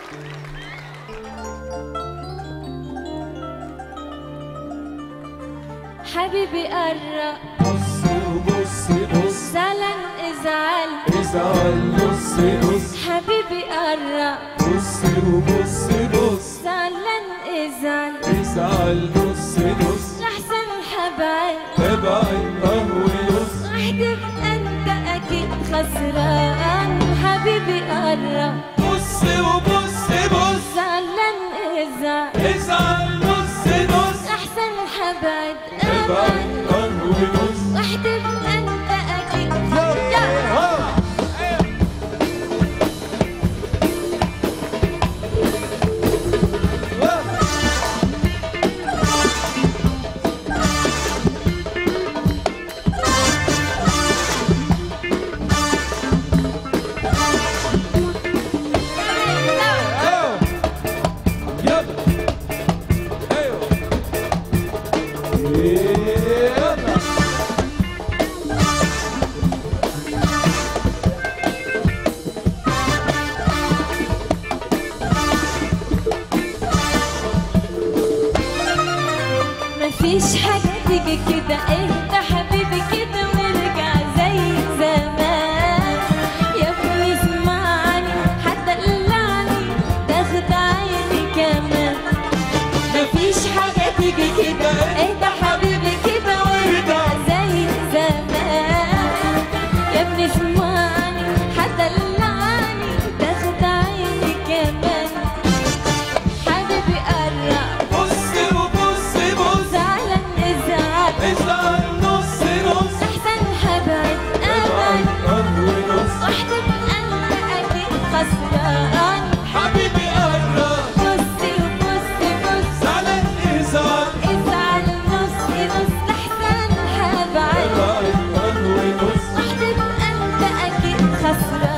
حبيبي قرب بص وبص بص زعلان ازعل ازعل نص نص حبيبي قرب بص وبص بص زعلان ازعل ازعل نص نص لحسن الحبايب ابعد قهوة نص راح تبقى انت اكيد خسران حبيبي قرب بص وبص بص زعلان ازعل ازعل نص نص احسن الحبايب ابعد ابعد قهوة نص راح تبقى انت اكيد يلا ايوه يلا مفيش حاجة تيجي كده اهدى حبيبي كده وارجع زي زمان يا ابني اسمعني هتدلعني تاخد عيني كمان مفيش حاجة تيجي كده اهدى حبيبي كده وارجع زي زمان يا ابني اسمعني هتدلعني تاخد عيني كمان حبيبي قرب بص وبص بص زعلان ازعل ازعل نص نص احسن حبايب ابعد ابعد قهوة نص راح تبقى انت اكيد خسران حبيبي قرب بصي وبصي بص زعلان ازعل ازعل نص نص لحسن حبايب ابعد قهوة نص راح تبقى انت اكيد خسران